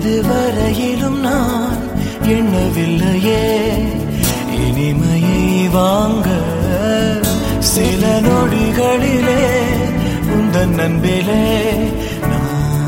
இதுவரையிலும் நான் எண்ணவில்லையே இனிமையை வாங்க சில நொடிகளிலே உந்தன் நண்பிலே நான்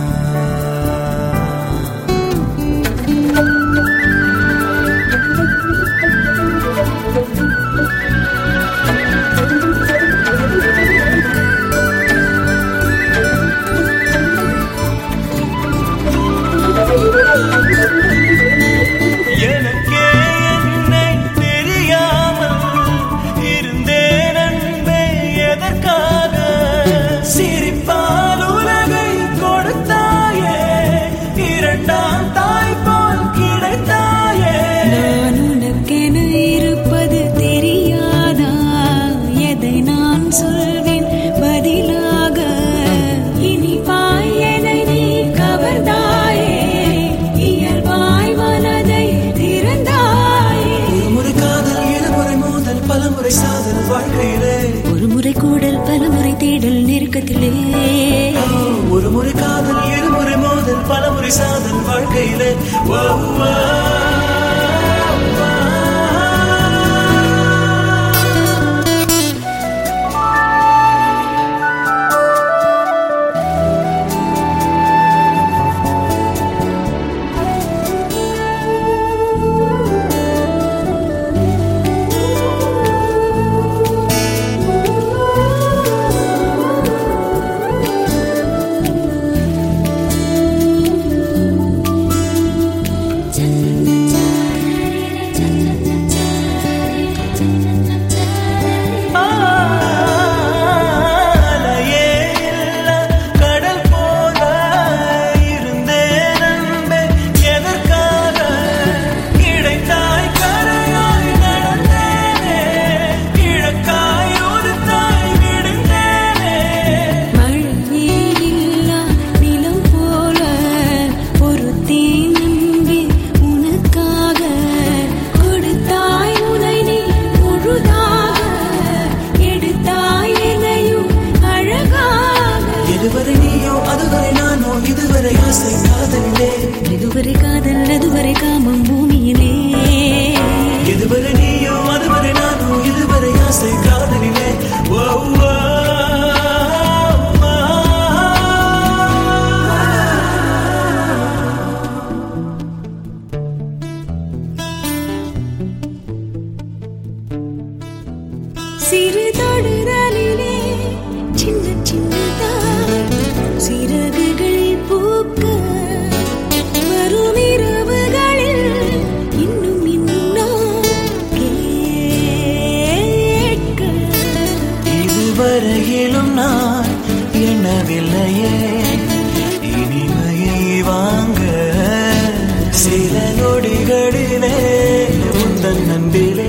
எனக்கே என்னை தெரியாமல் இருந்தேன் அன்பே எதற்காக சிரிப்பால் உலகை கொடுத்தாயே இரண்டாம் தாய் போல் கிடைத்தாயே நான் உனக்கென இருப்பது தெரியாதா எதை நான் சொல்வேன் பதிலாக இனிப்பாய் எதை நீ கவர்ந்தாயே இயல்பாய் மனதை திறந்தாயே ஒரு காதல் இருமுறை மோதல் பலமுறை சாதல் வாழ்க்கையிலே ஒரு முறை கூடல் பலமுறை தேடல் நெருக்கத்திலே ஒரு முறை காதல் இருமுறை மோதல் பலமுறை சாதல் வாழ்க்கையிலே ஓ, ஓ, ஓ. அலையே இல்ல கடல் போல இருந்தேன் அன்பே எதற்காக கிடைத்தாய் கரையாய் நடந்தேனே கிழக்காய் ஒரு தாய் விடுந்தேனே மழையே இல்லா நிலம் போல ஒரு நம்பி உனக்காக கொடுத்தாய் உனை நீ முழுதாக எடுத்தாய் எதையும் அழகாக எதுவரை நீயோ அதுவரை நானோ இதுவரை ஆசை காதலிலே இதுவரை காதல் அதுவரை காமம் பூமியிலே எதுவரை நீயோ அதுவரை நானோ இதுவரை ஆசை காதலிலே ஓ, ஓ, ஓ. சிறு தொடுதலிலே சின்ன சின்னதாய் சிறகுகள் பூக்க வரும் இரவுகளில் இன்னும் இன்னும் நான் கேட்க இதுவரையிலும் நான் எண்ணவில்லையே இனிமையை வாங்க சில நொடிகளிலே உந்தன் நம்பிலே